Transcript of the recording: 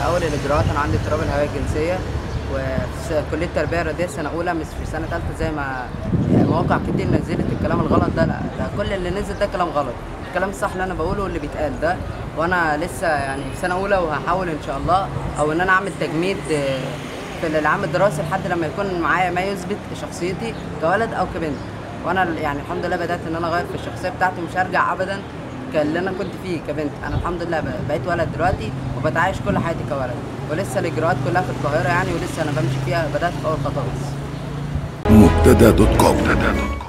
اول الاجراءات انا عندي اضطراب الهويه الجنسيه وفي كليه التربيه الرياضيه سنه اولى مش في سنه ثالثه زي ما مواقع كتير نزلت الكلام الغلط ده لا ده كل اللي نزل ده كلام غلط الكلام الصح اللي انا بقوله واللي بيتقال ده وانا لسه يعني في سنه اولى وهحاول ان شاء الله او ان انا اعمل تجميد في العام الدراسي لحد لما يكون معايا ما يثبت شخصيتي كولد او كبنت وانا يعني الحمد لله بدات ان انا اغير في الشخصيه بتاعتي مش هرجع ابدا اللي انا كنت فيه كبنت انا الحمد لله بقيت ولد دلوقتي وبتعايش كل حياتي كولد ولسه الاجراءات كلها في القاهره يعني ولسه انا بمشي فيها بدات في اول خطوه بس مبتدا دوت كوم